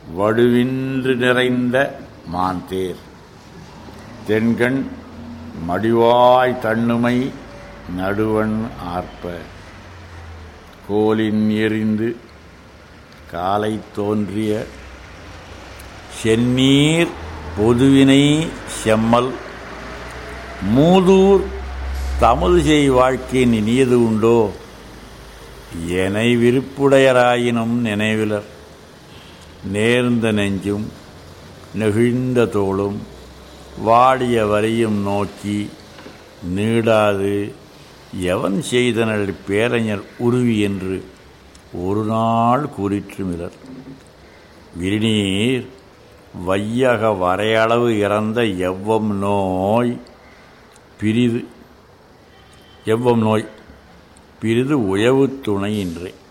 வடுவின்று நிறைந்த மாந்தேர் தென்கண் மடிவாய் தன்னுமை நடுவன் ஆர்ப்ப கோலின் எறிந்து காலை தோன்றிய செந்நீர் பொதுவினை செம்மல் மூதூர் தமது செய் வாழ்க்கையின் இனியது உண்டோ எனை விருப்புடையராயினும் நினைவிலர் நேர்ந்த நெஞ்சும் நெகிழ்ந்த தோளும் வாடிய வரியும் நோக்கி நீடாது எவன் செய்தனள் பேரஞர் உருவி என்று ஒரு நாள் கூறிற்றுமிலர் விரிநீர் வையக வரையளவு இறந்த எவ்வம் நோய் பிரிது எவ்வம் நோய் பிரிது உயவு துணையின்றே